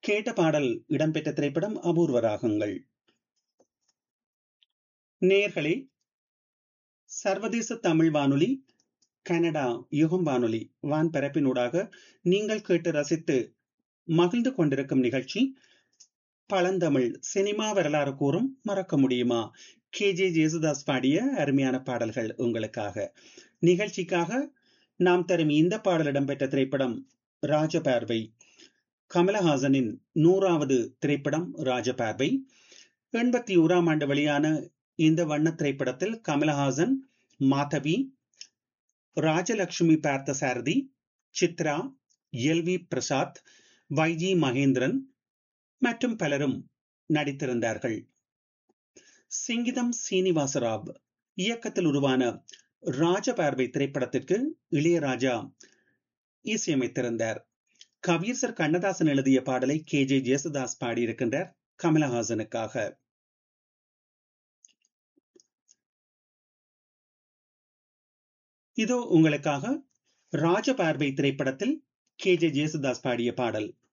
கேட்ட பாடல் இடம்பெற்ற திரைப்படம் அபூர்வ ராகங்கள் நேர்களே சர்வதேச தமிழ் வானொலி கனடா யுகம் வானொலி வான்பரப்பினூடாக நீங்கள் கேட்டு ரசித்து மகிழ்ந்து கொண்டிருக்கும் நிகழ்ச்சி பழந்தமிழ் சினிமா வரலாறு கூறும் மறக்க முடியுமா கே ஜே ஜேசுதாஸ் பாடிய அருமையான பாடல்கள் உங்களுக்காக நிகழ்ச்சிக்காக நாம் தரும் இந்த பாடல் இடம்பெற்ற திரைப்படம் ராஜபார்வை கமலஹாசனின் நூறாவது திரைப்படம் ராஜபார்வை எண்பத்தி ஓராம் ஆண்டு வெளியான இந்த வண்ண திரைப்படத்தில் Kamal Haasan Madhavi Rajalakshmi Partha Sarathi Chitra L V Prasad Y G Mahendran மற்றும் பலரும் நடித்திருந்தார்கள் சிங்கிதம் சீனிவாசராவ் இயக்கத்தில் உருவான ராஜபார்வை திரைப்படத்திற்கு இளையராஜா இசையமைத்திருந்தார் கவியரசர் கண்ணதாசன் எழுதிய பாடலை கே ஜே ஜேசுதாஸ் பாடியிருக்கின்றார் கமலஹாசனுக்காக இதோ உங்களுக்காக ராஜபார்வை திரைப்படத்தில் கே ஜே ஜேசுதாஸ் பாடிய பாடல்